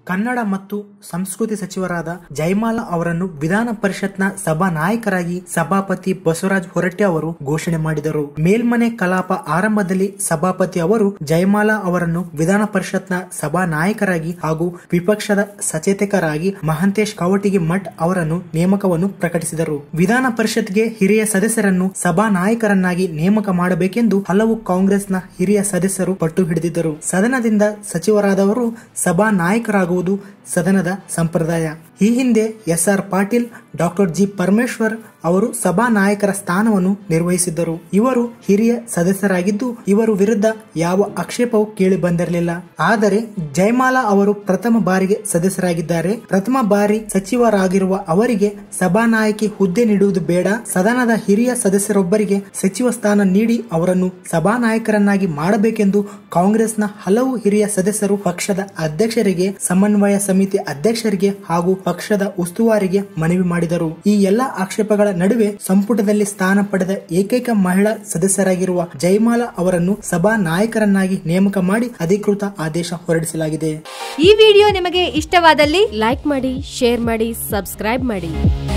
ಕನ್ನಡ ಮತ್ತು ಸಂಸ್ಕೃತಿ ಸಚಿವರಾದ ಜಯಮಾಲಾ ಅವರನ್ನು ವಿಧಾನ ಪರಿಷತ್ನ ಸಭಾ ನಾಯಕರಾಗಿ ಸಭಾಪತಿ ಬಸವರಾಜ ಹೊರಟ್ಟೆ ಅವರು ಘೋಷಣೆ ಮಾಡಿದರು ಮೇಲ್ಮನೆ ಕಲಾಪ ಆರಂಭದಲ್ಲಿ ಸಭಾಪತಿ ಅವರು ಜಯಮಾಲಾ ಅವರನ್ನು ವಿಧಾನ ಪರಿಷತ್ನ ಸಭಾ ನಾಯಕರಾಗಿ ಹಾಗೂ ವಿಪಕ್ಷದ ಸಚೇತಕರಾಗಿ ಮಹಂತೇಶ್ ಕವಟಿಗಿ ಮಠ್ ಅವರನ್ನು ನೇಮಕವನ್ನು ಪ್ರಕಟಿಸಿದರು ವಿಧಾನ ಪರಿಷತ್ಗೆ ಹಿರಿಯ ಸದಸ್ಯರನ್ನು ಸಭಾ ನಾಯಕರನ್ನಾಗಿ ನೇಮಕ ಮಾಡಬೇಕೆಂದು ಹಲವು ಕಾಂಗ್ರೆಸ್ನ ಹಿರಿಯ ಸದಸ್ಯರು ಪಟ್ಟು ಹಿಡಿದಿದ್ದರು ಸದನದಿಂದ ಸಚಿವರಾದವರು ಸಭಾ ನಾಯಕರಾಗುವುದು ಸದನದ ಸಂಪ್ರದಾಯ ಈ ಹಿಂದೆ S R Patil doctor G Parameshwar ಅವರು ಸಭಾ ನಾಯಕರ ಸ್ಥಾನವನ್ನು ನಿರ್ವಹಿಸಿದ್ದರು ಇವರು ಹಿರಿಯ ಸದಸ್ಯರಾಗಿದ್ದು ಇವರು ವಿರುದ್ಧ ಯಾವ ಆಕ್ಷೇಪವೂ ಕೇಳಿ ಬಂದಿರಲಿಲ್ಲ ಆದರೆ ಜಯಮಾಲಾ ಅವರು ಪ್ರಥಮ ಬಾರಿಗೆ ಸದಸ್ಯರಾಗಿದ್ದಾರೆ ಪ್ರಥಮ ಬಾರಿ ಸಚಿವರಾಗಿರುವ ಅವರಿಗೆ ಸಭಾನಾಯಕಿ ಹುದ್ದೆ ನೀಡುವುದು ಬೇಡ ಸದನದ ಹಿರಿಯ ಸದಸ್ಯರೊಬ್ಬರಿಗೆ ಸಚಿವ ಸ್ಥಾನ ನೀಡಿ ಅವರನ್ನು ಸಭಾನಾಯಕರನ್ನಾಗಿ ಮಾಡಬೇಕೆಂದು ಕಾಂಗ್ರೆಸ್ನ ಹಲವು ಹಿರಿಯ ಸದಸ್ಯರು ಪಕ್ಷದ ಅಧ್ಯಕ್ಷರಿಗೆ ಸಮನ್ವಯ ಸಮಿತಿ ಅಧ್ಯಕ್ಷರಿಗೆ ಹಾಗೂ ಪಕ್ಷದ ಉಸ್ತುವಾರಿಗೆ ಮನವಿ ಮಾಡಿದರು ಈ ಎಲ್ಲಾ ಆಕ್ಷೇಪಗಳ ನಡುವೆ ಸಂಪುಟದಲ್ಲಿ ಸ್ಥಾನ ಪಡೆದ ಏಕೈಕ ಮಹಿಳಾ ಸದಸ್ಯರಾಗಿರುವ ಜಯಮಾಲಾ ಅವರನ್ನು ಸಭಾ ನಾಯಕರನ್ನಾಗಿ ನೇಮಕ ಮಾಡಿ ಅಧಿಕೃತ ಆದೇಶ ಹೊರಡಿಸಲಾಗಿದೆ ಈ ವಿಡಿಯೋ ನಿಮಗೆ ಇಷ್ಟವಾದಲ್ಲಿ ಲೈಕ್ ಮಾಡಿ ಶೇರ್ ಮಾಡಿ ಸಬ್ಸ್ಕ್ರೈಬ್ ಮಾಡಿ